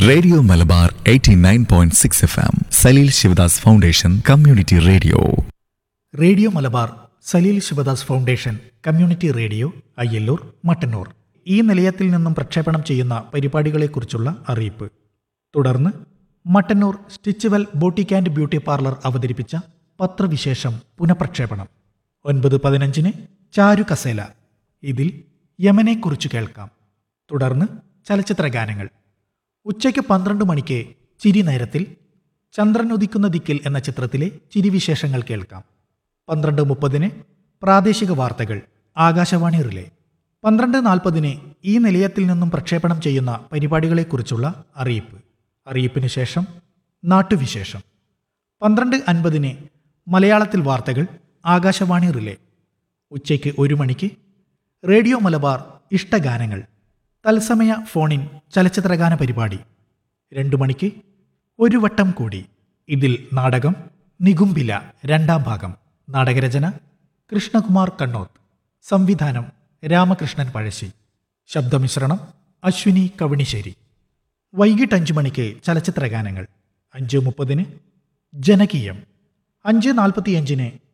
radio Malabar 89.6 F M Saleel Shivadas foundation community radio radio Malabar Saleel Shivadas foundation community radio Ayyallur Mattannur ഈ നിലയത്തിൽ നിന്നും പ്രക്ഷേപണം ചെയ്യുന്ന പരിപാടികളെക്കുറിച്ചുള്ള അറിയിപ്പ് തുടർന്ന് Mattannur stitchual boutique and beauty parlour അവതരിപ്പിച്ച പത്രവിശേഷം പുനഃപ്രക്ഷേപണം ഒൻപത് പതിനഞ്ചിന് ചാരു കസേല ഇതിൽ യമനെക്കുറിച്ച് കേൾക്കാം തുടർന്ന് ചലച്ചിത്ര ഗാനങ്ങൾ ഉച്ചയ്ക്ക് പന്ത്രണ്ട് മണിക്ക് ചിരി നേരത്തിൽ ചന്ദ്രൻ ഉദിക്കുന്ന ദിക്കിൽ എന്ന ചിത്രത്തിലെ ചിരിവിശേഷങ്ങൾ കേൾക്കാം പന്ത്രണ്ട് മുപ്പതിന് പ്രാദേശിക വാർത്തകൾ ആകാശവാണി റിലേ പന്ത്രണ്ട് നാൽപ്പതിന് ഈ നിലയത്തിൽ നിന്നും പ്രക്ഷേപണം ചെയ്യുന്ന പരിപാടികളെക്കുറിച്ചുള്ള അറിയിപ്പ് അറിയിപ്പിന് ശേഷം നാട്ടുവിശേഷം പന്ത്രണ്ട് അൻപതിന് മലയാളത്തിൽ വാർത്തകൾ ആകാശവാണി റിലേ ഉച്ചയ്ക്ക് ഒരു മണിക്ക് റേഡിയോ മലബാർ ഇഷ്ടഗാനങ്ങൾ തത്സമയ ഫോണിൻ ചലച്ചിത്രഗാന പരിപാടി രണ്ടു മണിക്ക് ഒരു വട്ടം കൂടി ഇതിൽ നാടകം നികുംബില രണ്ടാം ഭാഗം നാടകരചന കൃഷ്ണകുമാർ കണ്ണോത്ത് സംവിധാനം രാമകൃഷ്ണൻ പഴശ്ശി ശബ്ദമിശ്രണം അശ്വിനി കവണിശ്ശേരി വൈകിട്ട് അഞ്ചു മണിക്ക് ചലച്ചിത്രഗാനങ്ങൾ അഞ്ച് മുപ്പതിന് ജനകീയം അഞ്ച് നാൽപ്പത്തിയഞ്ചിന്